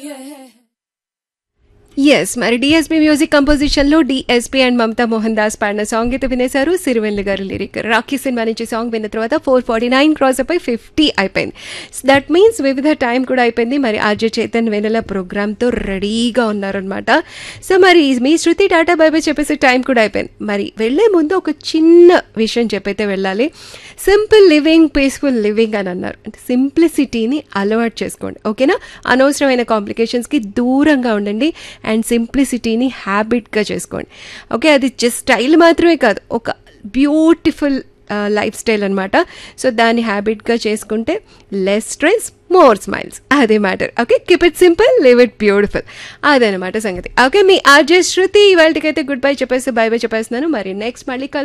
yes మరి DSP music composition లో DSP and Mamata Mohan Das పాడిన సాంగ్ అయితే వినేశారు సిరివెల్లి గారు లిరిక్ రాఖీ సినిమా నుంచి సాంగ్ విన్న తర్వాత ఫోర్ ఫార్టీ నైన్ క్రాస్ అయిపోయి ఫిఫ్టీ అయిపోయింది దట్ మీన్స్ వివిధ టైం కూడా అయిపోయింది మరి ఆర్జే చేతన్ వెనెల ప్రోగ్రామ్తో రెడీగా ఉన్నారనమాట సో మరి మీ శృతి టాటా బై బై చెప్పేసి టైం కూడా అయిపోయింది మరి వెళ్లే ముందు ఒక చిన్న విషయం చెప్పైతే వెళ్ళాలి సింపుల్ లివింగ్ పీస్ఫుల్ లివింగ్ అని అన్నారు అంటే సింప్లిసిటీని అలవాటు చేసుకోండి ఓకేనా అనవసరమైన కాంప్లికేషన్స్కి దూరంగా ఉండండి అండ్ సింప్లిసిటీని హ్యాబిట్గా చేసుకోండి ఓకే అది జస్ట్ స్టైల్ మాత్రమే కాదు ఒక బ్యూటిఫుల్ లైఫ్ స్టైల్ అనమాట సో దాన్ని హ్యాబిట్గా చేసుకుంటే లెస్ స్ట్రెస్ మోర్ స్మైల్స్ అదే matter okay keep it simple live it beautiful అదనమాట సంగతి ఓకే మీ ఆర్జే శృతి ఇవాళకైతే గుడ్ బై చెప్పేసి బై బై చెప్పేస్తున్నాను మరి నెక్స్ట్ మళ్ళీ